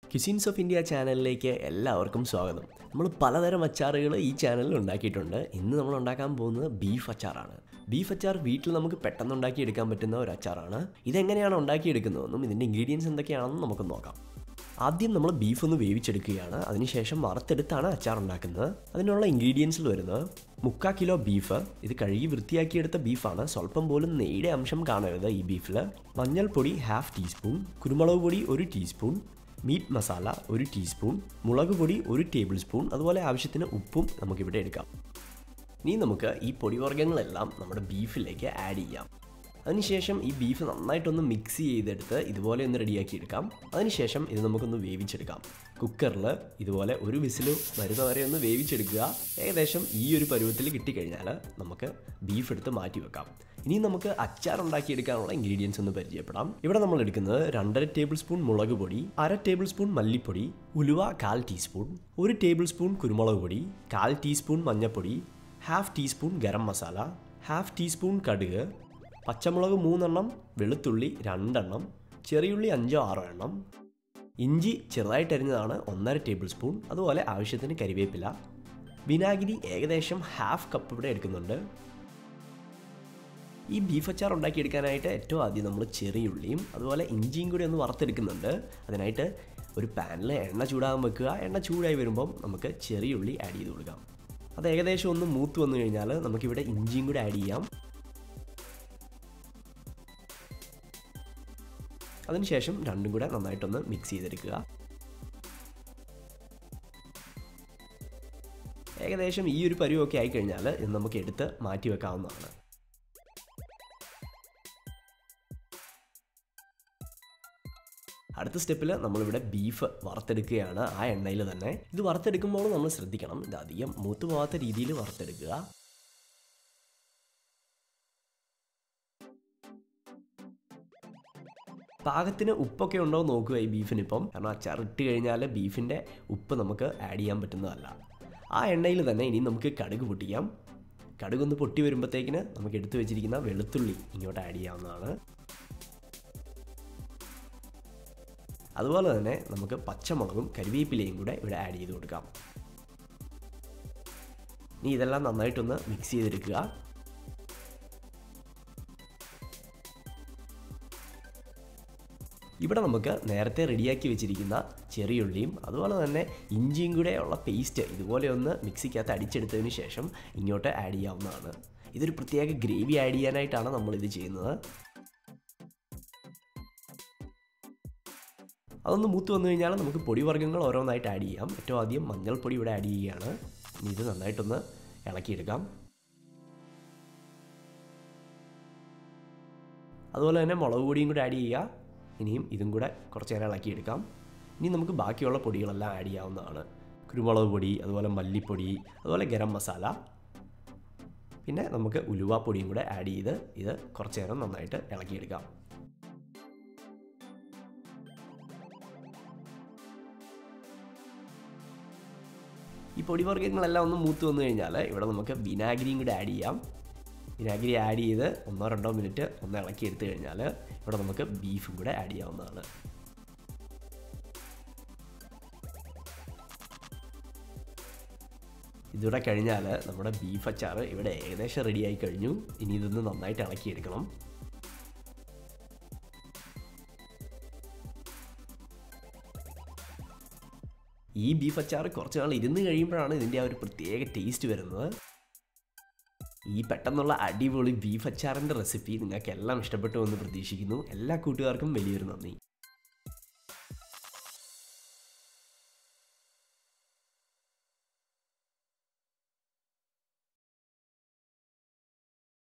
ക്യുസിൻസ് of India ചാനലിലേക്ക് എല്ലാവർക്കും സ്വാഗതം നമ്മൾ പലതരം അച്ചാറുകൾ ഈ ചാനലിൽ ഉണ്ടാക്കിയിട്ടുണ്ട് ഇന്ന് നമ്മൾ ഉണ്ടാക്കാൻ പോകുന്നത് ബീഫ് അച്ചാറാണ് ബീഫ് അച്ചാർ വീട്ടിൽ നമുക്ക് പെട്ടെന്ന് ഉണ്ടാക്കിയെടുക്കാൻ പറ്റുന്ന ഒരു അച്ചാറാണ് ഇതെങ്ങനെയാണ് ഉണ്ടാക്കിയെടുക്കുന്നതെന്നും ഇതിൻ്റെ ഇൻഗ്രീഡിയൻസ് എന്തൊക്കെയാണെന്നും നമുക്ക് നോക്കാം ആദ്യം നമ്മൾ ബീഫ് ഒന്ന് വേവിച്ചെടുക്കുകയാണ് അതിനുശേഷം വറുത്തെടുത്താണ് അച്ചാർ ഉണ്ടാക്കുന്നത് അതിനുള്ള ഇൻഗ്രീഡിയൻസിൽ വരുന്നത് മുക്കാൽ കിലോ ബീഫ് ഇത് കഴുകി വൃത്തിയാക്കിയെടുത്ത ബീഫാണ് സ്വല്പം പോലും നെയ്യുടെ അംശം കാണരുത് ഈ ബീഫിൽ മഞ്ഞൾപ്പൊടി ഹാഫ് ടീസ്പൂൺ കുരുമുളക് പൊടി ഒരു ടീസ്പൂൺ മീറ്റ് മസാല ഒരു ടീസ്പൂൺ മുളക് പൊടി ഒരു ടേബിൾ സ്പൂൺ അതുപോലെ ആവശ്യത്തിന് ഉപ്പും നമുക്കിവിടെ എടുക്കാം ഇനി നമുക്ക് ഈ പൊടിവർഗ്ഗങ്ങളെല്ലാം നമ്മുടെ ബീഫിലേക്ക് ആഡ് ചെയ്യാം അതിനുശേഷം ഈ ബീഫ് നന്നായിട്ടൊന്ന് മിക്സ് ചെയ്തെടുത്ത് ഇതുപോലെ ഒന്ന് റെഡിയാക്കി എടുക്കാം അതിനുശേഷം ഇത് നമുക്കൊന്ന് വേവിച്ചെടുക്കാം കുക്കറിൽ ഇതുപോലെ ഒരു വിസിൽ വരുന്നവരെ ഒന്ന് വേവിച്ചെടുക്കുക ഏകദേശം ഈ ഒരു പരുവത്തിൽ കിട്ടിക്കഴിഞ്ഞാൽ നമുക്ക് ബീഫ് എടുത്ത് മാറ്റി വെക്കാം ഇനി നമുക്ക് അച്ചാർ ഉണ്ടാക്കിയെടുക്കാനുള്ള ഇൻഗ്രീഡിയൻസ് ഒന്ന് പരിചയപ്പെടാം ഇവിടെ നമ്മൾ എടുക്കുന്നത് രണ്ടര ടേബിൾ സ്പൂൺ മുളക് പൊടി അര ടേബിൾ സ്പൂൺ മല്ലിപ്പൊടി ഉലുവ കാൽ ടീസ്പൂൺ ഒരു ടേബിൾ സ്പൂൺ കുരുമുളക് പൊടി കാൽ ടീസ്പൂൺ മഞ്ഞൾപ്പൊടി half teaspoon garam masala half teaspoon കടുക് പച്ചമുളക് മൂന്നെണ്ണം വെളുത്തുള്ളി രണ്ടെണ്ണം ചെറിയുള്ളി അഞ്ചോ ആറോ എണ്ണം ഇഞ്ചി ചെറുതായിട്ട് അരിഞ്ഞതാണ് ഒന്നര ടേബിൾ സ്പൂൺ അതുപോലെ ആവശ്യത്തിന് കരിവേപ്പില വിനാഗിരി ഏകദേശം ഹാഫ് കപ്പ് ഇവിടെ എടുക്കുന്നുണ്ട് ഈ ബീഫ് അച്ചാർ ഉണ്ടാക്കിയെടുക്കാനായിട്ട് ഏറ്റവും ആദ്യം നമ്മൾ ചെറിയുള്ളിയും അതുപോലെ ഇഞ്ചിയും കൂടി ഒന്ന് വറുത്തെടുക്കുന്നുണ്ട് അതിനായിട്ട് ഒരു പാനിൽ എണ്ണ ചൂടാകാൻ വെക്കുക എണ്ണ ചൂടായി വരുമ്പം നമുക്ക് ചെറിയുള്ളി ആഡ് ചെയ്ത് കൊടുക്കാം അത് ഏകദേശം ഒന്ന് മൂത്ത് വന്നു കഴിഞ്ഞാൽ നമുക്കിവിടെ ഇഞ്ചിയും കൂടി ആഡ് ചെയ്യാം അതിനുശേഷം രണ്ടും കൂടെ നന്നായിട്ടൊന്ന് മിക്സ് ചെയ്തെടുക്കുക ഏകദേശം ഈ ഒരു പരുവൊക്കെ ആയിക്കഴിഞ്ഞാൽ ഇത് നമുക്ക് എടുത്ത് മാറ്റി വെക്കാവുന്നതാണ് അടുത്ത സ്റ്റെപ്പിൽ നമ്മളിവിടെ ബീഫ് വറുത്തെടുക്കുകയാണ് ആ എണ്ണയിൽ തന്നെ ഇത് വറുത്തെടുക്കുമ്പോൾ നമ്മൾ ശ്രദ്ധിക്കണം ഇത് അധികം മൂത്ത് പോകാത്ത രീതിയിൽ വറുത്തെടുക്കുക പാകത്തിന് ഉപ്പൊക്കെ ഉണ്ടോ എന്ന് നോക്കുക ഈ ബീഫിനിപ്പം കാരണം അച്ചാർ ഇട്ട് കഴിഞ്ഞാൽ ബീഫിൻ്റെ ഉപ്പ് നമുക്ക് ആഡ് ചെയ്യാൻ പറ്റുന്നതല്ല ആ എണ്ണയിൽ തന്നെ ഇനി നമുക്ക് കടുക് പൊട്ടിക്കാം കടുക് ഒന്ന് പൊട്ടി വരുമ്പോഴത്തേക്കിന് നമുക്ക് എടുത്തു വെച്ചിരിക്കുന്ന വെളുത്തുള്ളി ഇങ്ങോട്ട് ആഡ് ചെയ്യാവുന്നതാണ് അതുപോലെ തന്നെ നമുക്ക് പച്ചമുളകും കരിവേപ്പിലയും കൂടെ ഇവിടെ ആഡ് ചെയ്ത് കൊടുക്കാം ഇനി ഇതെല്ലാം നന്നായിട്ടൊന്ന് മിക്സ് ചെയ്തെടുക്കുക ഇവിടെ നമുക്ക് നേരത്തെ റെഡിയാക്കി വെച്ചിരിക്കുന്ന ചെറിയുള്ളിയും അതുപോലെ തന്നെ ഇഞ്ചിയും കൂടെ ഉള്ള പേസ്റ്റ് ഇതുപോലെ ഒന്ന് മിക്സിക്കകത്ത് അടിച്ചെടുത്തതിന് ശേഷം ഇങ്ങോട്ട് ആഡ് ചെയ്യാവുന്നതാണ് ഇതൊരു പ്രത്യേക ഗ്രേവി ആഡ് ചെയ്യാനായിട്ടാണ് നമ്മളിത് ചെയ്യുന്നത് അതൊന്ന് മൂത്ത് വന്നു കഴിഞ്ഞാൽ നമുക്ക് പൊടിവർഗ്ഗങ്ങൾ ഓരോന്നായിട്ട് ആഡ് ചെയ്യാം ഏറ്റവും ആദ്യം മഞ്ഞൾപ്പൊടി ഇവിടെ ആഡ് ചെയ്യുകയാണ് ഇനി ഇത് നന്നായിട്ടൊന്ന് ഇളക്കിയെടുക്കാം അതുപോലെ തന്നെ മുളക് പൊടിയും കൂടെ ആഡ് ചെയ്യുക ഇനിയും ഇതും കൂടെ കുറച്ച് നേരം ഇളക്കിയെടുക്കാം ഇനി നമുക്ക് ബാക്കിയുള്ള പൊടികളെല്ലാം ആഡ് ചെയ്യാവുന്നതാണ് കുരുമുളക് പൊടി അതുപോലെ മല്ലിപ്പൊടി അതുപോലെ ഗരം മസാല പിന്നെ നമുക്ക് ഉലുവാപ്പൊടിയും കൂടെ ആഡ് ചെയ്ത് ഇത് കുറച്ച് നേരം നന്നായിട്ട് ഇളക്കിയെടുക്കാം ഈ പൊടിവർഗ്ഗങ്ങളെല്ലാം ഒന്ന് മൂത്ത് വന്നു കഴിഞ്ഞാൽ ഇവിടെ നമുക്ക് വിനാഗിരിയും കൂടെ ആഡ് ചെയ്യാം വിനാഗിരി ആഡ് ചെയ്ത് ഒന്നോ രണ്ടോ മിനിറ്റ് ഒന്ന് ഇളക്കി എടുത്തു കഴിഞ്ഞാൽ ഇവിടെ നമുക്ക് ബീഫും കൂടെ ആഡ് ചെയ്യാവുന്നതാണ് ഇതിവിടെ കഴിഞ്ഞാൽ നമ്മുടെ ബീഫ് അച്ചാർ ഇവിടെ ഏകദേശം റെഡിയായി കഴിഞ്ഞു ഇനി ഇതൊന്ന് നന്നായിട്ട് ഇളക്കിയെടുക്കണം ഈ ബീഫ് അച്ചാർ കുറച്ച് നാൾ ഇരുന്ന് കഴിയുമ്പോഴാണ് ഇതിൻ്റെ ആ ഒരു പ്രത്യേക ടേസ്റ്റ് വരുന്നത് ഈ പെട്ടെന്നുള്ള അടിപൊളി ബീഫ് അച്ചാറിൻ്റെ റെസിപ്പി നിങ്ങൾക്ക് എല്ലാം ഇഷ്ടപ്പെട്ടു എന്ന് പ്രതീക്ഷിക്കുന്നു എല്ലാ കൂട്ടുകാർക്കും വലിയൊരു നന്ദി